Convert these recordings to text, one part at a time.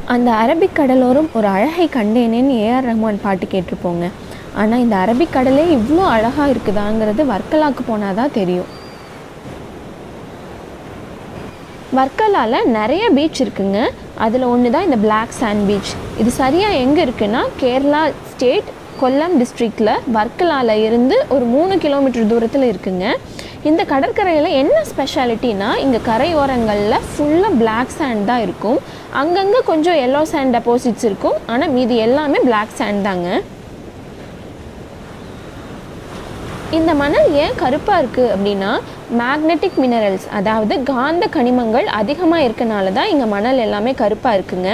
அந்த அரபிக் கடலோரம் ஒரு அழகை கண்டேனேன்னு ஏஆர் ரஹ்மான் பாட்டு கேட்டிருப்போங்க ஆனால் இந்த அரபிக் கடலே இவ்வளோ அழகாக இருக்குதாங்கிறது வர்க்கலாக்கு போனால் தான் தெரியும் வர்க்கலால நிறைய பீச் இருக்குங்க அதில் ஒன்று தான் இந்த பிளாக் சாண்ட் பீச் இது சரியாக எங்கே இருக்குன்னா கேரளா ஸ்டேட் கொல்லம் டிஸ்ட்ரிக்டில் வர்க்கலால இருந்து ஒரு மூணு கிலோமீட்டர் தூரத்தில் இருக்குங்க இந்த கடற்கரையில் என்ன ஸ்பெஷாலிட்டினா இங்கே கரையோரங்களில் ஃபுல்லாக பிளாக் சாண்ட் தான் இருக்கும் அங்கங்கே கொஞ்சம் எல்லோ சாண்ட் டெபாசிட்ஸ் இருக்கும் ஆனால் மீதி எல்லாமே பிளாக் சாண்ட் தாங்க இந்த மணல் ஏன் கருப்பாக இருக்குது அப்படின்னா மேக்னெட்டிக் மினரல்ஸ் அதாவது காந்த கனிமங்கள் அதிகமாக இருக்கனால தான் இங்கே மணல் எல்லாமே கருப்பாக இருக்குங்க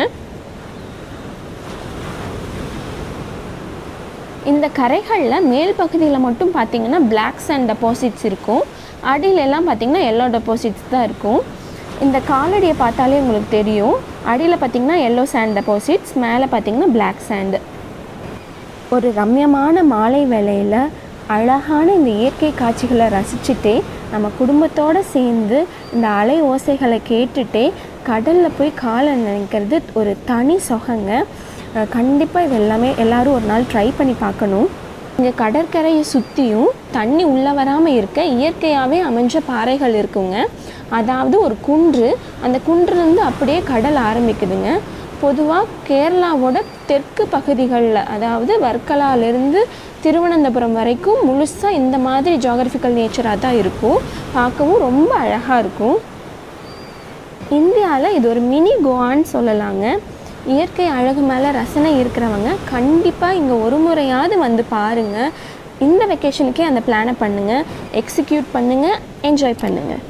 இந்த கரைகளில் மேல் பகுதியில் மட்டும் பார்த்தீங்கன்னா பிளாக் சாண்ட் டெபாசிட்ஸ் இருக்கும் அடியில எல்லாம் பார்த்தீங்கன்னா எல்லோ டெபாசிட்ஸ் தான் இருக்கும் இந்த காலடியை பார்த்தாலே உங்களுக்கு தெரியும் அடியில் பார்த்தீங்கன்னா எல்லோ சாண்ட் டெபாசிட்ஸ் மேலே பார்த்தீங்கன்னா பிளாக் சாண்டு ஒரு ரம்யமான மாலை வேளையில் அழகான இந்த இயற்கை காட்சிகளை ரசிச்சுட்டே நம்ம குடும்பத்தோடு சேர்ந்து இந்த அலை ஓசைகளை கேட்டுட்டே கடலில் போய் காலை நினைக்கிறது ஒரு தனி சுகங்க கண்டிப்பாக இது எல்லாமே எல்லாரும் ஒரு நாள் ட்ரை பண்ணி பார்க்கணும் இங்கே கடற்கரையை சுற்றியும் தண்ணி உள்ளே வராமல் இருக்க இயற்கையாகவே அமைஞ்ச பாறைகள் இருக்குங்க அதாவது ஒரு குன்று அந்த குன்றுலேருந்து அப்படியே கடல் ஆரம்பிக்குதுங்க பொதுவாக கேரளாவோட தெற்கு பகுதிகளில் அதாவது வர்க்கலாலேருந்து திருவனந்தபுரம் வரைக்கும் முழுசாக இந்த மாதிரி ஜியாகிரபிக்கல் நேச்சராக தான் இருக்கும் பார்க்கவும் ரொம்ப அழகாக இருக்கும் இந்தியாவில் இது ஒரு மினி கோவான்னு சொல்லலாங்க இயற்கை அழகு மேலே ரசனை இருக்கிறவங்க கண்டிப்பாக இங்கே ஒரு முறையாவது வந்து பாருங்கள் இந்த வெக்கேஷனுக்கே அந்த பிளானை பண்ணுங்கள் எக்ஸிக்யூட் பண்ணுங்கள் என்ஜாய் பண்ணுங்கள்